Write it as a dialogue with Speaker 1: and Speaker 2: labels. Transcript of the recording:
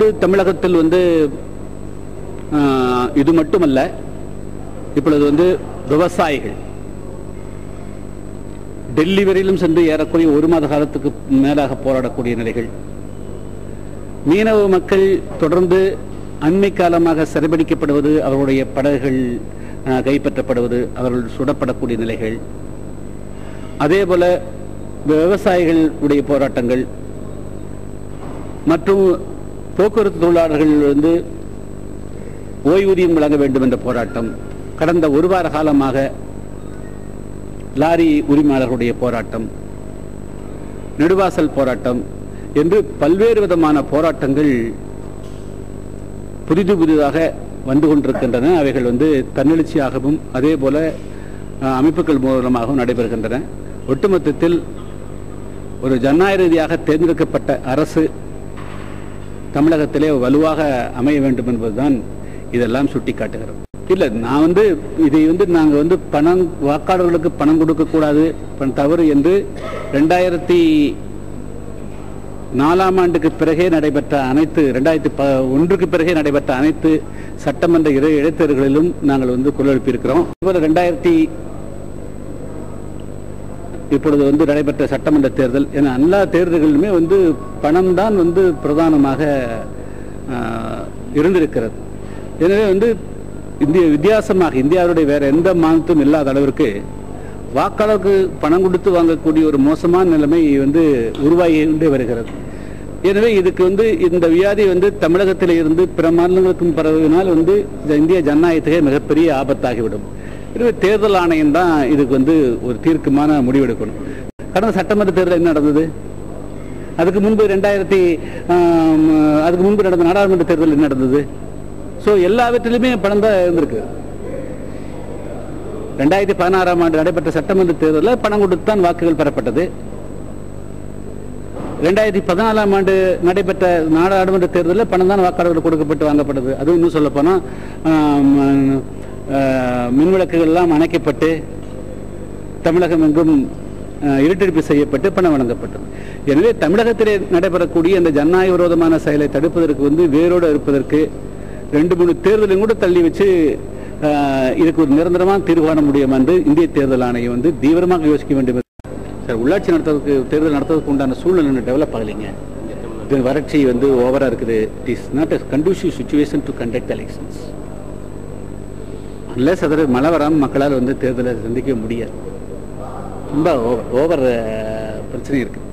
Speaker 1: வந்து தமிழகத்தில் வந்து ஆஹ், இது மட்டுமல்ல இப்பொழுது வந்து விவசாயிகள் டெல்லி வரையிலும் சென்று ஏறக்குறைய ஒரு மாத காலத்துக்கு மேலாக போராடக்கூடிய நிலைகள் மீனவ மக்கள் தொடர்ந்து அண்மை காலமாக சிறைபிடிக்கப்படுவது அவர்களுடைய படகுகள் ஆஹ், கைப்பற்றப்படுவது அவர்கள் சுடப்படக்கூடிய நிலைகள் அதே போல விவசாயிகளுடைய போராட்டங்கள் மற்றும் போக்குவரத்து தொழிலாளர்கள் வந்து ஓய்வூதியம் வழங்க வேண்டும் என்ற போராட்டம் கடந்த ஒரு வார காலமாக லாரி உரிமையாளர்களுடைய போராட்டம் நெடுவாசல் போராட்டம் என்று பல்வேறு விதமான போராட்டங்கள் புதிது புதிதாக வந்து கொண்டிருக்கின்றன அவைகள் வந்து தன்னெழுச்சியாகவும் அதே போல அஹ், அமைப்புகள் மூலமாகவும் நடைபெறுகின்றன ஒட்டுமொத்தத்தில் ஒரு ஜனநாயக ரீதியாக தேர்ந்தெடுக்கப்பட்ட அரசு தமிழகத்திலே வலுவாக அமைய வேண்டும் என்பதுதான் இதெல்லாம் சுட்டிக்காட்டுகிறது இல்ல நான் வந்து இதை வந்து நாங்க வந்து பணம் வாக்காளர்களுக்கு பணம் கொடுக்க கூடாது பணம் தவறு என்று ரெண்டாயிரத்தி நாலாம் ஆண்டுக்கு பிறகே நடைபெற்ற அனைத்து ரெண்டாயிரத்தி ப ஒன்றுக்கு பிறகே நடைபெற்ற அனைத்து சட்டமன்ற இட இடைத்தேர்தல்களிலும் நாங்கள் வந்து குரல் எழுப்பியிருக்கிறோம் இதுபோல ரெண்டாயிரத்தி இப்பொழுது வந்து நடைபெற்ற சட்டமன்ற தேர்தல் என எல்லா தேர்தல்களிலுமே வந்து பணம் தான் வந்து பிரதானமாக ஆஹ், இருந்திருக்கிறது எனவே வந்து இந்திய வித்தியாசமாக இந்தியாவுடைய வேற எந்த மாநிலத்தும் இல்லாத அளவிற்கு வாக்காளருக்கு பணம் கொடுத்து வாங்கக்கூடிய ஒரு மோசமான நிலைமை வந்து உருவாகி கொண்டே வருகிறது எனவே இதுக்கு வந்து இந்த வியாதி வந்து தமிழகத்தில் இருந்து பிற மாநிலங்களுக்கும் பரவினால் வந்து இந்த இந்திய ஜனநாயகத்துக்கே மிகப்பெரிய ஆபத்தாகிவிடும் எனவே தேர்தல் ஆணையம் தான் இதுக்கு வந்து ஒரு தீர்க்கமான முடிவெடுக்கணும் கடந்த சட்டமன்ற தேர்தல் என்ன நடந்தது அதுக்கு முன்பு ரெண்டாயிரத்தி ஆம், அதுக்கு முன்பு நடந்த நாடாளுமன்ற தேர்தல் என்ன நடந்தது ஸோ எல்லாவற்றிலுமே பணம் தான் இருந்திருக்கு ரெண்டாயிரத்தி பதினாறாம் ஆண்டு நடைபெற்ற சட்டமன்ற தேர்தலில் பணம் கொடுத்து தான் வாக்குகள் பெறப்பட்டது ரெண்டாயிரத்தி பதினாலாம் ஆண்டு நடைபெற்ற நாடாளுமன்ற தேர்தலில் பணம் தான் வாக்காளர்கள் கொடுக்கப்பட்டு வாங்கப்பட்டது அதுவும் இன்னும் சொல்ல போனால் மின்விளக்குகள் எல்லாம் அணைக்கப்பட்டு தமிழகம் எங்கும் ஆஹ், இருட்டடிப்பு செய்யப்பட்டு பணம் வழங்கப்பட்டது எனவே தமிழகத்திலே நடைபெறக்கூடிய இந்த ஜனநாயக விரோதமான செயலை தடுப்பதற்கு வந்து வேரோடு இருப்பதற்கு ரெண்டு மூணு தேர்தலையும் கூட தள்ளி வச்சு ஆஹ், இதுக்கு ஒரு நிரந்தரமான தீர்வு காண முடியும் என்று இந்திய தேர்தல் ஆணையம் வந்து தீவிரமாக யோசிக்க வேண்டும் சார் உள்ளாட்சி நடத்துறதுக்கு தேர்தல் நடத்துறதுக்கு உண்டான சூழ்நிலை டெவலப் ஆகலைங்க இது வறட்சி வந்து ஓவரா இருக்குது it is not a conducive situation to conduct elections unless அதில் மழை வராமல் மக்களால் வந்து தேர்தலை சந்திக்க முடியாது ரொம்ப ஓவர் பிரச்சனை இருக்குது